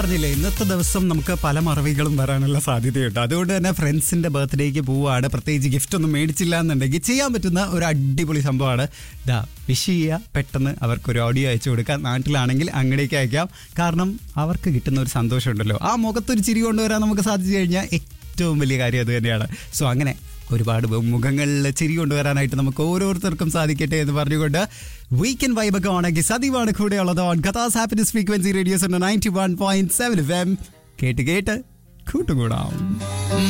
പറഞ്ഞില്ലേ ഇന്നത്തെ ദിവസം നമുക്ക് പല മറവികളും വരാനുള്ള സാധ്യതയുണ്ട് അതുകൊണ്ട് തന്നെ ഫ്രണ്ട്സിന്റെ ബർത്ത്ഡേക്ക് പോവുകയാണ് പ്രത്യേകിച്ച് ഗിഫ്റ്റ് ഒന്നും മേടിച്ചില്ല എന്നുണ്ടെങ്കിൽ ചെയ്യാൻ പറ്റുന്ന ഒരു അടിപൊളി സംഭവമാണ് ദാ വിഷ് ചെയ്യുക പെട്ടെന്ന് അവർക്കൊരു ഓഡിയോ അയച്ചു കൊടുക്കാം നാട്ടിലാണെങ്കിൽ അങ്ങടേക്ക് അയക്കാം കാരണം അവർക്ക് കിട്ടുന്ന ഒരു സന്തോഷമുണ്ടല്ലോ ആ മുഖത്തൊരു ചിരി കൊണ്ടുവരാൻ നമുക്ക് സാധിച്ചു കഴിഞ്ഞാൽ ഏറ്റവും വലിയ കാര്യം അത് തന്നെയാണ് സോ അങ്ങനെ ഒരുപാട് മുഖങ്ങളിൽ ചിരി കൊണ്ടുവരാനായിട്ട് നമുക്ക് ഓരോരുത്തർക്കും സാധിക്കട്ടെ എന്ന് പറഞ്ഞുകൊണ്ട് വീക്കെൻഡ് വൈബൊക്കെ ഓണാക്കി സദീവാണ് കൂടെയുള്ളത് ഓൺ കഥാസ് happiness frequency radios ninety one point seven F M കേട്ട് കേട്ട് കൂട്ടുകൂടാം